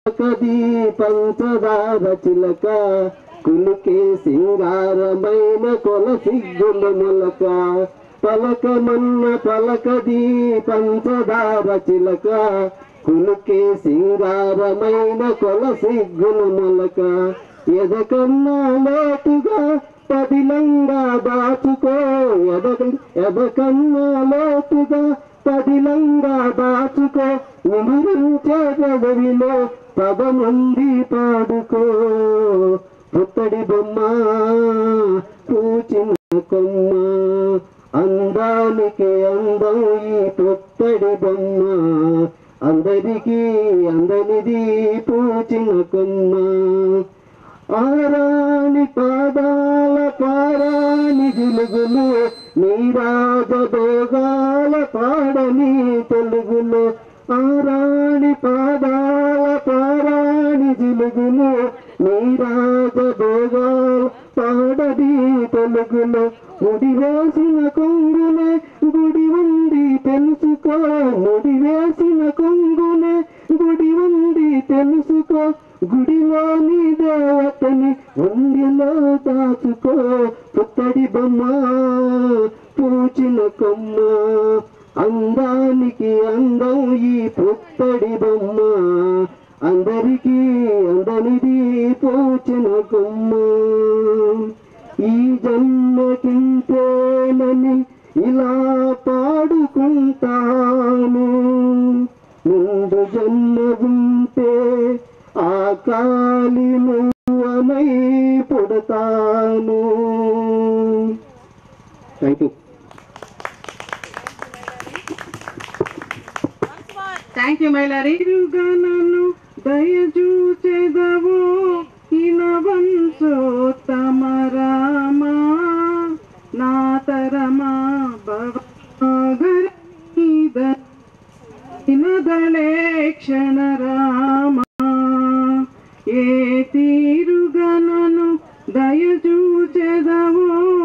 కది పంచదార చిలక కులికే సింగారమైన కొల సిగ్గుల మొలక పలకమన్న పలకది పంచదార చిలక కులికే సింగారమైన కొల సిగ్గుల మొలక ఎదకన్నా లోటుగా పదిలంగా దాచుకో ఎదక ఎదకన్నా లోటుగా పదిలంగా దాచుకో నిమిరించే పదవిలో పదముంది పాడుకో పుత్తడి బొమ్మ పూచిన కొమ్మ అందానికి అందం ఈ పుత్తడి బొమ్మ అందరికీ అందనిది పూచిన కొమ్మ ఆరాని పాదాల పారాని జిలుగులు నీరాజభోగాల పాడని తెలుగులు ఆరాని పాదాల పారాని జిలుగులు నీరాజభోగాల పాడని తెలుగులు ముడి వేసిన కొంగులే గుడి ఉంది తెలుసుకో ముడి వేసిన కొంగులే గుడి ఉంది తెలుసుకో గుడిలోని దేవతని ఉండిలో దాచుకో పుత్తడి బొమ్మ పూచిన కొమ్మ అందానికి అందం ఈ పుత్తడి బొమ్మ అందరికీ అందనిది పూచిన కొమ్మ ఈ జన్మకింతేనని ఇలా పాడుకుంటాను ముందు జన్మ ఉంటే ఆ కాలి నువ్వనై పుడతాను thank you thank you Mailari నన్ను దయచూచెదవు ఇనవంశోత్తమ రామ నా తరమా భవగర ఇనదలే క్షణ రామ ఏ తీరుగనను దయచూచెదవు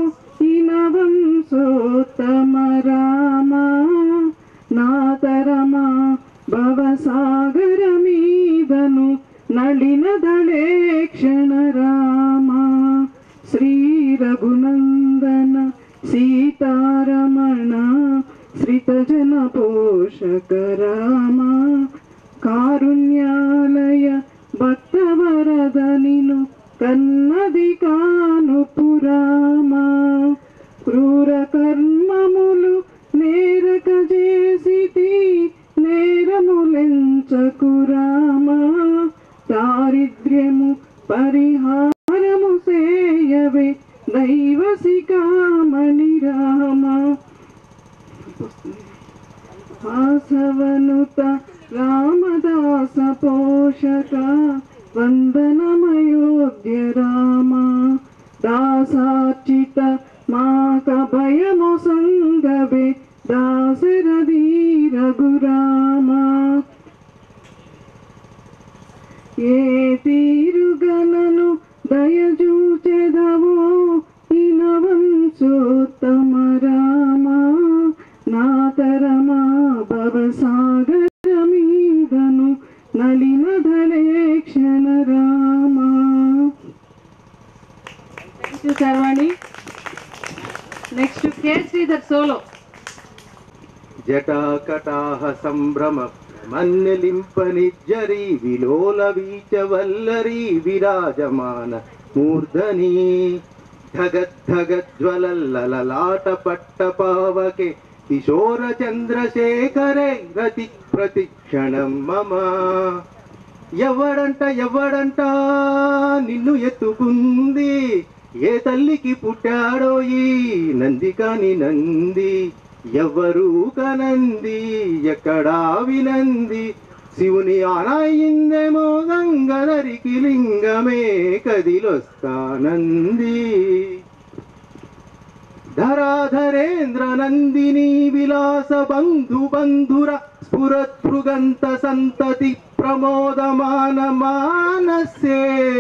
ఇనవంశోత్తమ రామ నా తరమా భవసాగర మీదను నళినదళే క్షణ రామ శ్రీ రఘునందన సీతారమణ శ్రితజన పోషక రామ కారుణ్యాలయ భక్తవరద నిను కన్నది కాను పురామ క్రూర కర్మములు నేరక చేసితి నేరములెంచకు రామ దారిద్ర్యము పరిహారము సేయవే దైవసికామణి రామ ఆసవనుత రామదాస పోషక వందనమయోధ్య రామ దాసార్చిత మాక భయము సంగవే దాశరథి రఘురామ ఏ తీరుగనను దయచూచెదవో ఇనవంశోత్తమ రామ నా తరమా భవసాగర మీదను నలినధలే క్షణ రామ చరవాణి నెక్స్ట్ కే శ్రీధర్ సోలో జటాకటాహ సంభ్రమ మన్నెలింపనిజ్జరి విలోల వీచవల్లరి విరాజమాన మూర్ధని ధగద్ధగజ్వలల్లలాట పట్ట పావకే కిశోర చంద్రశేఖరే రతి ప్రతిక్షణం మమ ఎవడంట ఎవడంట నిన్ను ఎత్తుకుంది ఏ తల్లికి పుట్టాడో ఈ నంది కాని నంది ఎవరు కనంది ఎక్కడా వినంది శివుని ఆనాయిందేమో గంగధరికి లింగమే కదిలొస్తానంది ధరాధరేంద్ర నందిని విలాస బంధు బంధుర స్ఫురత్పృగంత సంతతి ప్రమోదమాన మానసే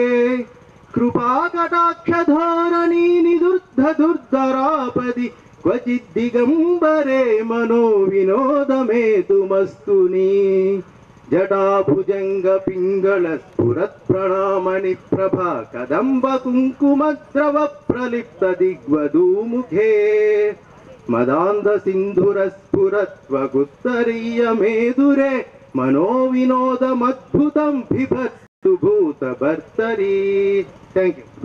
కృపాకటాక్షధోరణి నిదుర్ధ దుర్ధరాపది క్వచిద్దిగంబరే మనో వినోదమేతుమస్తుని జటాభుజంగ పింగళ స్ఫురత్ ప్రణామణి ప్రభా కదంబ కుంకుమ ద్రవ ప్రలిప్త దిగ్వదూముఖే మదాంధ సింధుర స్ఫురత్వగుత్తరీయ మేదురే మనో వినోదమద్భుతం బిభత్సు భూత భర్తరీ thank you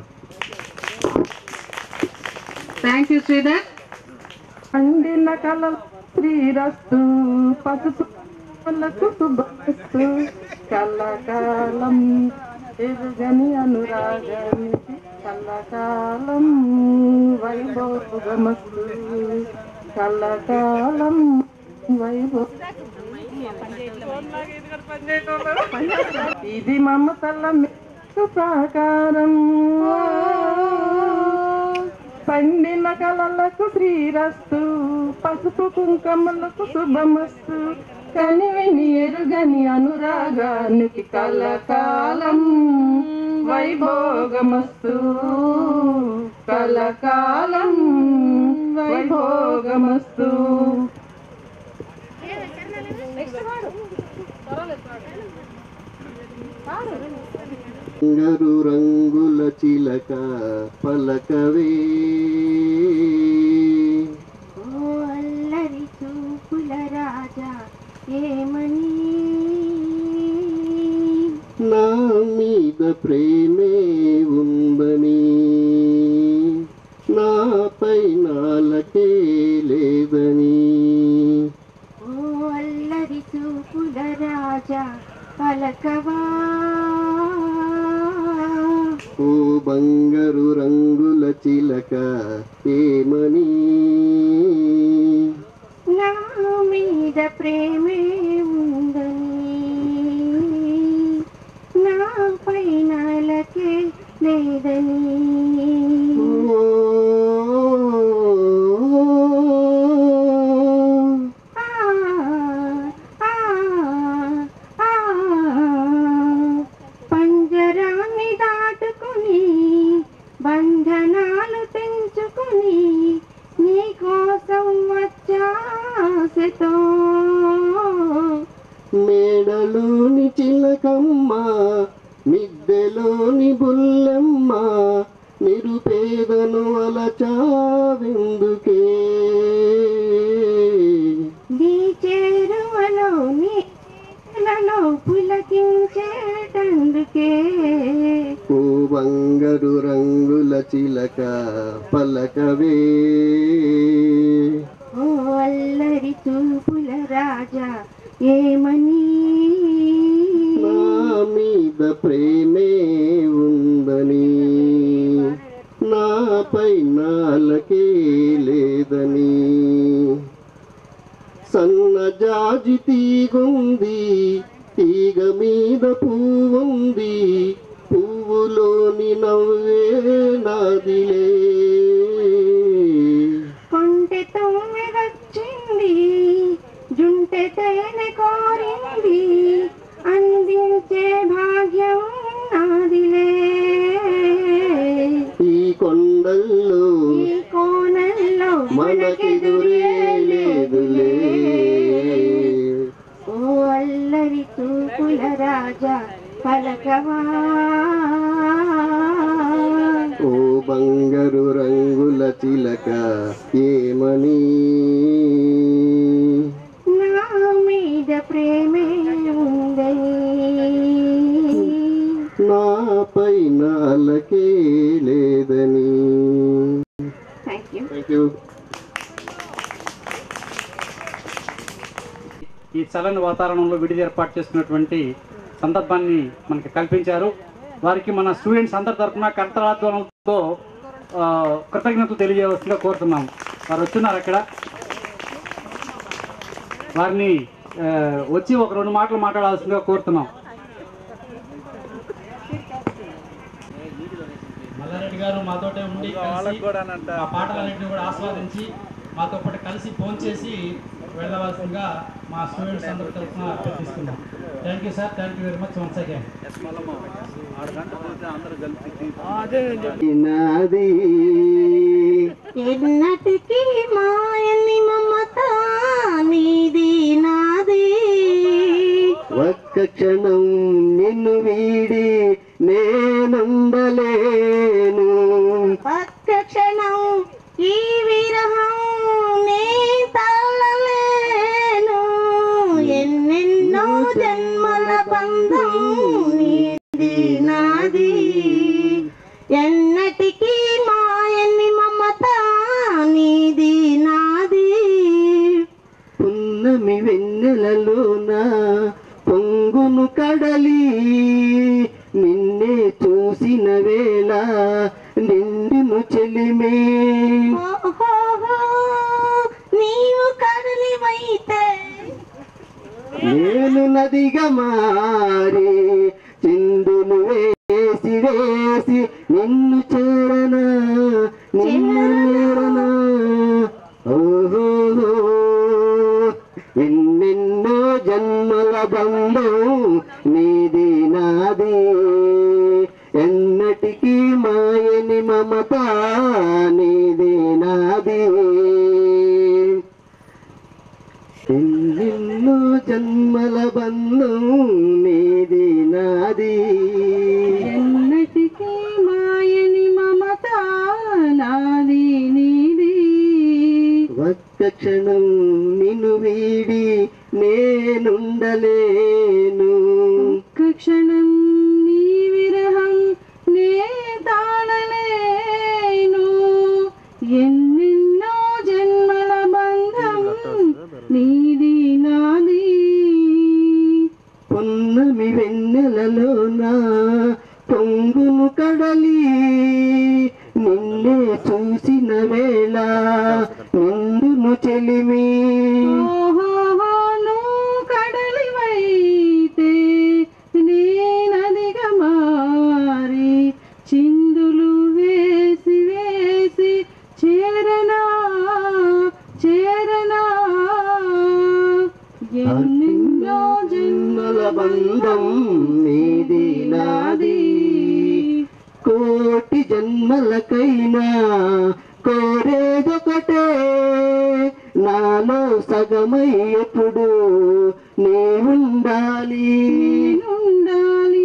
thank you Sridhar పండిన కల శ్రీరస్తు పసుపు కళ్ళకు శుభస్తు కళ్ళకాలం ఎరుగని అనురాగానికి కళ్ళకాలం వైభోగమస్తు కళ్ళకాలం వైభవ ఇది మమతల మెట్టు ప్రాకారం పండిన కలలకు శ్రీరస్తు పసుపు కుంకమలకు శుభమస్తు కనివిని ఎరుగని అనురాగానికి కలకాలం వైభోగమస్తు కలకాలం వైభోగమస్తు బంగారు రంగుల చిలక పలకవే ఓ అల్లరి చూపుల రాజా ఏమని నా మీద ప్రేమే ఉందని నాపై నాలకే లేదని ఓ అల్లరి చూపుల రాజా పలకవా ఓ బంగారు రంగుల చిలక ఏమని నా మీద ప్రేమే ఉందని నా పైనలకే లేదని ఓ ఆ, ఆ, ఆ, పంజరాన్ని దాటుకుని బంధనాలు తెంచుకుని నీ కోసం వచ్చాసతో మేడలోని చిలకమ్మ మిద్దెలోని బుల్లెమ్మ నిరుపేదను అలచావెందుకే నీ చేరువలో నీలలో పులకించేటందుకే ఓ బంగారు రంగుల చిలక పలకవే ఓ అల్లరి చూపుల రాజా ఏమని నా మీద ప్రేమే ఉందని నాపై నాలకే లేదని సన్నజాజి తీగుంది తీగ మీద పువ్వుంది పువ్వులోని నవ్వే నాదిలే కొంటె తొమ్మిదొచ్చింది జుంటె తేనె కోరింది అందించే భాగ్యం నాదిలే ఈ కొండల్లో ఈ కోనల్లో మనకెదురే లేదులే ఓ అల్లరి చూపుల రాజా పలకవా ఓ బంగారు రంగుల చిలక ఏమని నా మీద ప్రేమే ఉందని నాపై నాలకే లేదని థ్యాంక్ యూ థ్యాంక్ యూ ఈ చల్లని వాతావరణంలో విడిది ఏర్పాటు చేస్తున్నటువంటి సందర్భాన్ని మనకి కల్పించారు వారికి మన స్టూడెంట్స్ అందరి తరఫున కర్తరాధ్వర్యంతో ఆ, కృతజ్ఞతలు తెలియవలసిందిగా కోరుతున్నాం వారు వచ్చున్నారు అక్కడ వారిని ఆ, వచ్చి ఒక రెండు మాటలు మాట్లాడాల్సిందిగా కోరుతున్నాం మల్లారెడ్డి గారు మాతోటే ఉండి కలిసి ఆ పాటలన్నింటినీ కూడా ఆస్వాదించి మాతో పాటు కలిసి ఫోన్ చేసి వెళ్ళవలసిందిగా మా స్టూడెంట్స్ అందరి తరఫున అభ్యర్థిస్తున్నాం thank you sir thank you very much once again నాది ఎన్నటికి మాయని మమత నీది నాది ఒక్క క్షణం నిన్ను వీడి నేనుండలేను ఒక్క క్షణం ఈ విరహం నే తాళలేను ఎన్నెన్నో జన్మల బంధం నీది నాది ఎన్నటికీ మాయని మమత నీది నాది పున్నమి వెన్నెలలోన పొంగును కడలి నిన్నే చూసిన వేళ నిండును చెలిమే ఓహోహో, నీవు కడలివైతే నేను నదిగా మారి చిందులు వేసి వేసి నిన్ను చేరనా నిన్ను చేరనా ఓహో ఎన్నెన్నో జన్మల బంధం నీది నాది ఎన్నటికీ మాయని మమత నీది నాది ఎన్నెన్నో జన్మల బంధం నీది నాది ఎన్నటికీ మాయని మమత నాది నీది ఒక్క క్షణం నిన్ను వీడి నేనుండలేను ఒక్క క్షణం నీ విరహం నే తాళలేను ఎన్నెన్నో జన్మల బంధం నీది నాది పొన్నమి వెన్నెలలోన పొంగును కడలి నిన్నే చూసిన వేళ నిండును చెలిమి ఓహోహో నువ్వు కడలివైతే నేనదిగా మారి చిందులు వేసి వేసి చేరనా చేరనా ఎన్నెన్నో జన్మల బంధం నీది నాది కోటి జన్మలకైనా కోరేదొకటే నాలో సగమై ఎప్పుడు నీ ఉండాలి ఉండాలి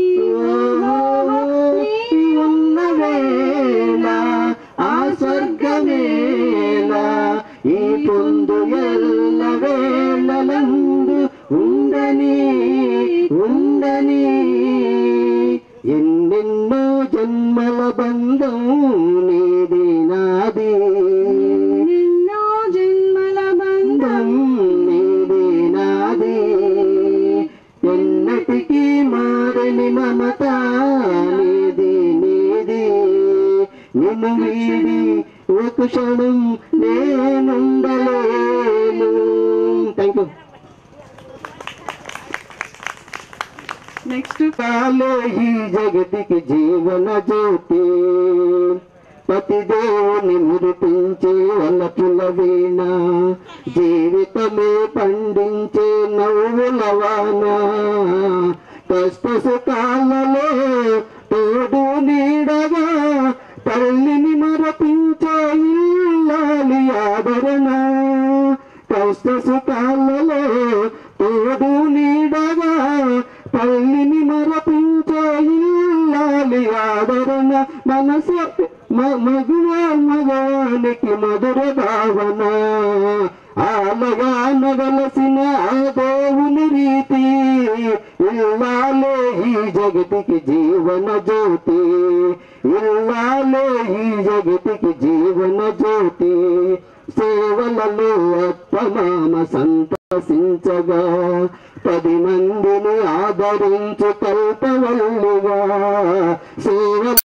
ఉన్న వేళ ఆ స్వర్గమేళ ఈ పొందు ఎల్ల వేళలందు ఉండని ఉండని ఎన్నెన్నో జన్మల బంధం నీది నాది ఎన్నో జన్మల బంధం బంధం నీది నాది ఎన్నటికీ మారని మమత నీది నీది నిన్ను వీడి ఒక క్షణం నేనుండలేను థ్యాంక్ యూ నెక్స్ట్ కాలే ఈ జగతికి జీవన జ్యోతి పతి దేవుని మురిపించే వలపుల వీణ జీవితమే పండించే నవ్వుల వాన కష్ట సుఖాలలో తోడు నీడగా తల్లిని మరపించే ఇల్లాలి ఆదరణ కష్ట సుఖాలలో తోడు నీడగా తల్లిని మరపించే ఇల్లాలి ఆదరణ మనసు మ- మగువ మగవానికి మధుర భావన ఆలగా నగలసిన ఆ దేవుని రీతి ఇల్లాలే ఈ జగతికి జీవన జ్యోతి ఇల్లాలే ఈ జగతికి జీవన జ్యోతి సేవలలో అత్తమామ సంతసించగా పది మందిని ఆదరించు కల్పవల్లుగా సేవ